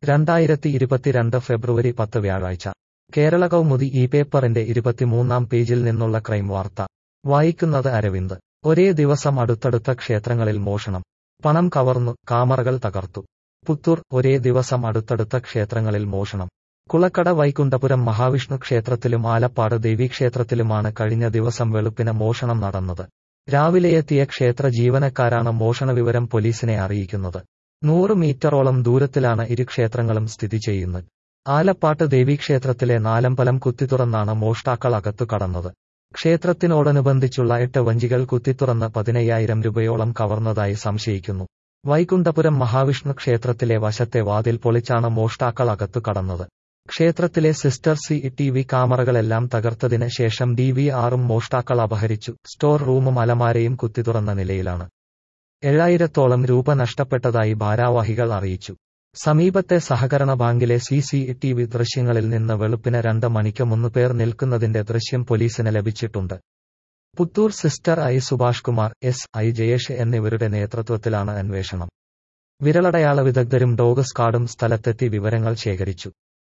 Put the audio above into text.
രണ്ടായിരത്തി ഇരുപത്തിരണ്ട് ഫെബ്രുവരി പത്ത് വ്യാഴാഴ്ച കേരള കൗമുദി ഈ പേപ്പറിന്റെ ഇരുപത്തിമൂന്നാം പേജിൽ നിന്നുള്ള ക്രൈം വാർത്ത വായിക്കുന്നത് അരവിന്ദ് ഒരേ ദിവസം അടുത്തടുത്ത ക്ഷേത്രങ്ങളിൽ മോഷണം പണം കവർന്നു കാമറകൾ തകർത്തു പുത്തൂർ ഒരേ ദിവസം അടുത്തടുത്ത ക്ഷേത്രങ്ങളിൽ മോഷണം കുളക്കട വൈകുണ്ഠപുരം മഹാവിഷ്ണു ക്ഷേത്രത്തിലും ആലപ്പാട് ദേവീക്ഷേത്രത്തിലുമാണ് കഴിഞ്ഞ ദിവസം വെളുപ്പിന് മോഷണം നടന്നത് രാവിലെയെത്തിയ ക്ഷേത്ര ജീവനക്കാരാണ് മോഷണവിവരം പോലീസിനെ അറിയിക്കുന്നത് നൂറ് മീറ്ററോളം ദൂരത്തിലാണ് ഇരു ക്ഷേത്രങ്ങളും സ്ഥിതി ചെയ്യുന്നത് ആലപ്പാട്ട് ദേവീക്ഷേത്രത്തിലെ നാലമ്പലം കുത്തിത്തുറന്നാണ് മോഷ്ടാക്കൾ അകത്തു കടന്നത് ക്ഷേത്രത്തിനോടനുബന്ധിച്ചുള്ള എട്ട് വഞ്ചികൾ കുത്തിത്തുറന്ന് പതിനയ്യായിരം രൂപയോളം കവർന്നതായി സംശയിക്കുന്നു വൈകുണ്ഠപുരം മഹാവിഷ്ണു ക്ഷേത്രത്തിലെ വശത്തെ വാതിൽ പൊളിച്ചാണ് മോഷ്ടാക്കൾ അകത്തു കടന്നത് ക്ഷേത്രത്തിലെ സിസ്റ്റർ സി ടി വി ക്യാമറകളെല്ലാം തകർത്തതിന് ശേഷം ഡി വി ആറും മോഷ്ടാക്കൾ അപഹരിച്ചു സ്റ്റോർ റൂമും അലമാരയും കുത്തിത്തുറന്ന നിലയിലാണ് ഏഴായിരത്തോളം രൂപ നഷ്ടപ്പെട്ടതായി ഭാരാവാഹികൾ അറിയിച്ചു സമീപത്തെ സഹകരണ ബാങ്കിലെ സി സി ടി വി ദൃശ്യങ്ങളിൽ നിന്ന് വെളുപ്പിന് രണ്ട് മണിക്ക് മൂന്ന് പേർ നിൽക്കുന്നതിന്റെ ദൃശ്യം പോലീസിന് ലഭിച്ചിട്ടുണ്ട് പുത്തൂർ സിസ്റ്റർ I Subhash Kumar S I Jayesh എന്നിവരുടെ നേതൃത്വത്തിലാണ് അന്വേഷണം വിരലടയാള വിദഗ്ധരും ഡോഗ് സ്ക്വാഡും സ്ഥലത്തെത്തി വിവരങ്ങൾ ശേഖരിച്ചു